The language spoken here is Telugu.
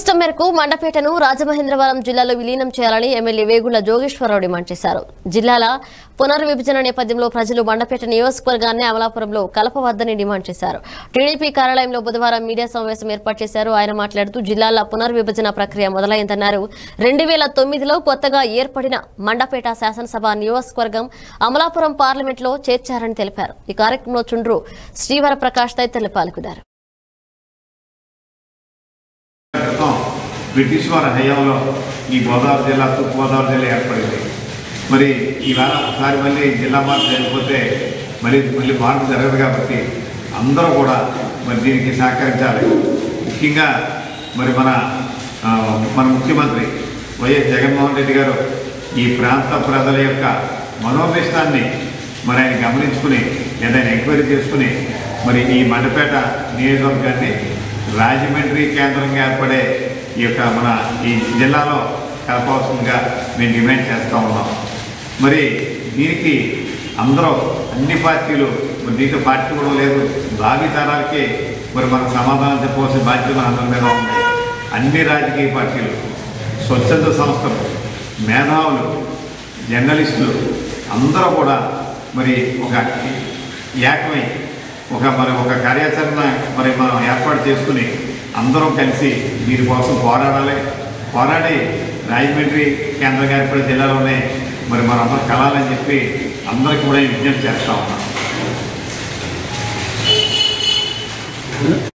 ఇష్టం మేరకు మండపేటను రాజమహేంద్రవరం జిల్లాలో విలీనం చేయాలని ఎమ్మెల్యే వేగుళ్ల జోగేశ్వరరావు డిమాండ్ చేశారు జిల్లాల పునర్విభజన నేపథ్యంలో ప్రజలు మండపేట నియోజకవర్గాన్ని అమలాపురంలో కలపవద్దని డిమాండ్ చేశారు టీడీపీ కార్యాలయంలో బుధవారం మీడియా సమావేశం ఏర్పాటు చేశారు ఆయన మాట్లాడుతూ జిల్లాల పునర్విభజన ప్రక్రియ మొదలైందన్నారు రెండు వేల తొమ్మిదిలో కొత్తగా ఏర్పడిన మండపేట శాసనసభ నియోజకవర్గం అమలాపురం పార్లమెంట్లో చేర్చారని తెలిపారు ఈ కార్యక్రమంలో చుండ్రు శ్రీవర ప్రకాష్ తదితరులు పాల్గొన్నారు క్రితం బ్రిటిష్ వారి హయాంలో ఈ గోదావరి జిల్లా తూర్పుగోదావరి జిల్లా ఏర్పడింది మరి ఈవేళ ఒకసారి మళ్ళీ జిల్లా మార్పు జరిగిపోతే మళ్ళీ మళ్ళీ మార్పు జరగదు కాబట్టి అందరూ కూడా మరి దీనికి సహకరించాలి ముఖ్యంగా మరి మన ఆ, మన ముఖ్యమంత్రి వైఎస్ జగన్మోహన్ రెడ్డి గారు ఈ ప్రాంత ప్రజల యొక్క మనోభిష్టాన్ని మరి ఆయన గమనించుకుని లేదా ఆయన ఎంక్వైరీ చేసుకుని మరి ఈ మండపేట నియోజకవర్గాన్ని రాజమండ్రి కేంద్రంగా ఏర్పడే ఈ యొక్క మన ఈ జిల్లాలో కలపవలసిందిగా మేము డిమాండ్ చేస్తూ ఉన్నాం మరి దీనికి అందరూ అన్ని పార్టీలు మరి దీంట్లో పార్టీ కూడా లేదు భావితరాలకి మరి మనకు సమాధానం చెప్పవలసిన బాధ్యత మన అందరి మీద ఉంది అన్ని రాజకీయ పార్టీలు స్వచ్ఛంద సంస్థలు మేధావులు జర్నలిస్టులు అందరూ కూడా మరి ఒక ఏకమై ఒక మరి ఒక కార్యాచరణ మరి మనం ఏర్పాటు చేసుకుని అందరం కలిసి దీనికోసం పోరాడాలి పోరాడి రాజమండ్రి కేంద్రంగా ఏర్పడే జిల్లాలోనే మరి మనం అందరం కలాలని చెప్పి అందరికీ కూడా ఈ విజ్ఞప్తి చేస్తా ఉన్నాం